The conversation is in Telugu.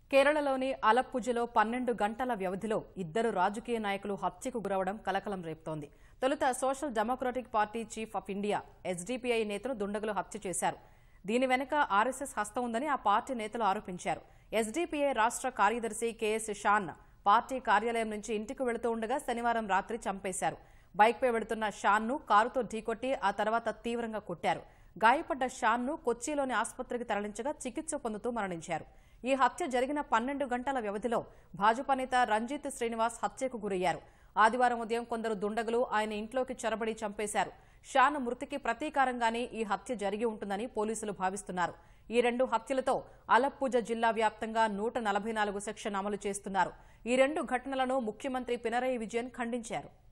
కేరళలోని అలప్పుజలో పన్నెండు గంటల వ్యవధిలో ఇద్దరు రాజకీయ నాయకులు హత్యకు గురవడం కలకలం రేపుతోంది తొలుత social democratic party chief of India SDPI నేతను దుండగులు హత్య చేశారు దీని వెనుక ఆర్ఎస్ఎస్ హస్తం ఉందని ఆ పార్టీ నేతలు ఆరోపించారు ఎస్డీపీఐ రాష్ట్ర కార్యదర్శి కేఎస్ షాన్ పార్టీ కార్యాలయం నుంచి ఇంటికి వెళుతూ ఉండగా శనివారం రాత్రి చంపేశారు బైక్పై వెళుతున్న షాన్ను కారుతో ఢీకొట్టి ఆ తర్వాత తీవ్రంగా కొట్టారు గాయపడ్డ షాన్ను కొచ్చిలోని ఆసుపత్రికి తరలించగా చికిత్స పొందుతూ మరణించారు ఈ హత్య జరిగిన పన్నెండు గంటల వ్యవధిలో భాజపా నేత రంజిత్ శ్రీనివాస్ హత్యకు గురయ్యారు ఆదివారం ఉదయం కొందరు దుండగులు ఆయన ఇంట్లోకి చొరబడి చంపేశారు షాన్ మృతికి ప్రతీకారంగానే ఈ హత్య జరిగి ఉంటుందని పోలీసులు భావిస్తున్నారు ఈ రెండు హత్యలతో అలప్పుజ జిల్లా వ్యాప్తంగా నూట నలభై నాలుగు సెక్షన్ అమలు చేస్తున్నారు ఈ రెండు ఘటనలను ముఖ్యమంత్రి పినరయి విజయన్ ఖండించారు